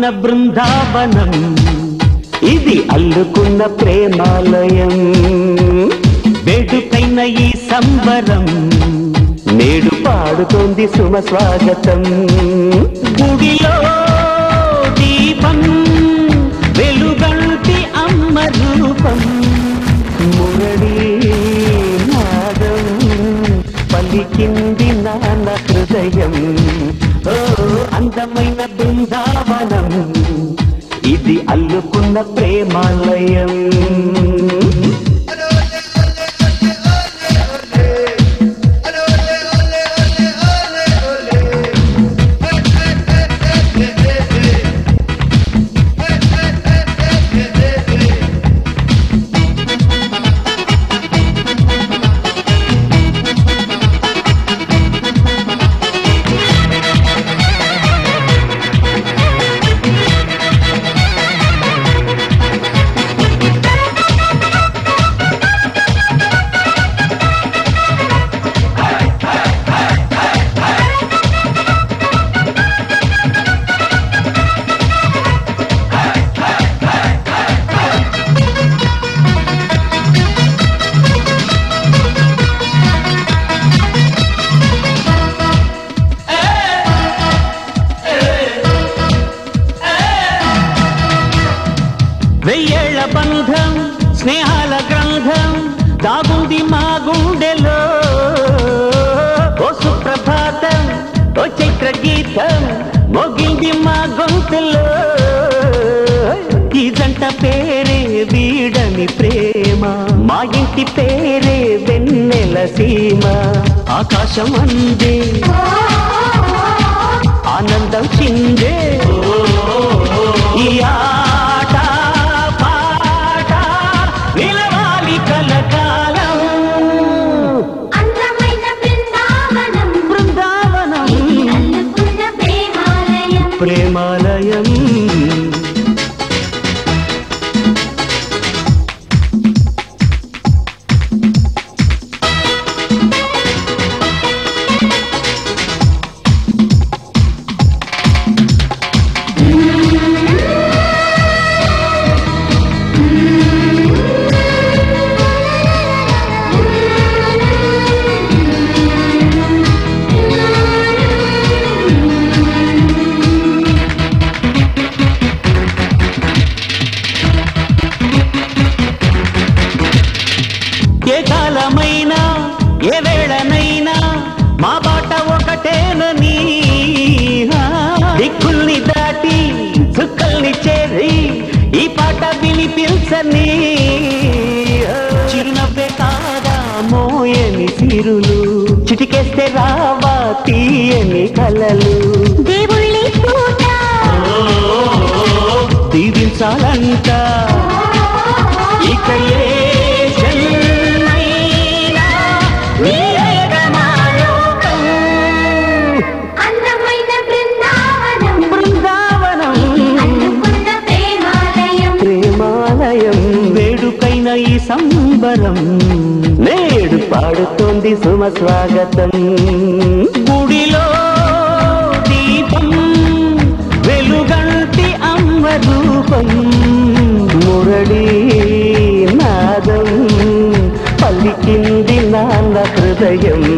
అల్లమైన బృందావనం ఇది అల్లుకున్న ప్రేమాలయం వేడుకైన ఈ సంబరం నేడు పాడుతోంది సుమ స్వాగతం గుడిలో దీపం వెలుగంటి అమ్మ రూపం మురళీ నాదం పలికింది నాన్న హృదయం ఓ అందమైన బృందావనం ఇది అల్లుకున్న ప్రేమాలయం వెయ్యేళ్ల బంధం స్నేహాల గ్రంథం దాగుంది మా గుండెలో ఓ సుప్రభాతం ఓ చైత్ర గీతం మొగింది మా గొంతులో ఈ జంట పేరే వీడని ప్రేమ మా ఇంటి పేరే వెన్నెల సీమ ఆకాశం అందే ఆనందం చిందే ఈ ఆట పాట నిలవాలి కలకాలం అందమైన బృందావనం బృందావనం అల్లుకున్న ప్రేమాలయం ప్రేమాలయం ఏ కాలమైనా ఏ వేళనైనా మా బాట ఒకటేనని ఆ, దిక్కుల్ని దాటి చుక్కల్ని చేరి ఈ పాట వినిపించని ఆ, చిరునవ్వే కాదా మోయని సిరులు చిటికేస్తే రావా తీయని కలలు దేవుళ్ళి పూట దీవించాలంట ఇక ఏ జన్మైనా నీయగమాలోకం. అందమైన బృందావనం బృందావనం అల్లుకున్న ప్రేమాలయం ప్రేమాలయం వేడుకైన ఈ సంబరం నేడు పాడుతోంది సుమ స్వాగతం గుడిలో దీపం వెలుగంటి అమ్మ రూపం మురళీ నాదం పలికింది నాన్న హృదయం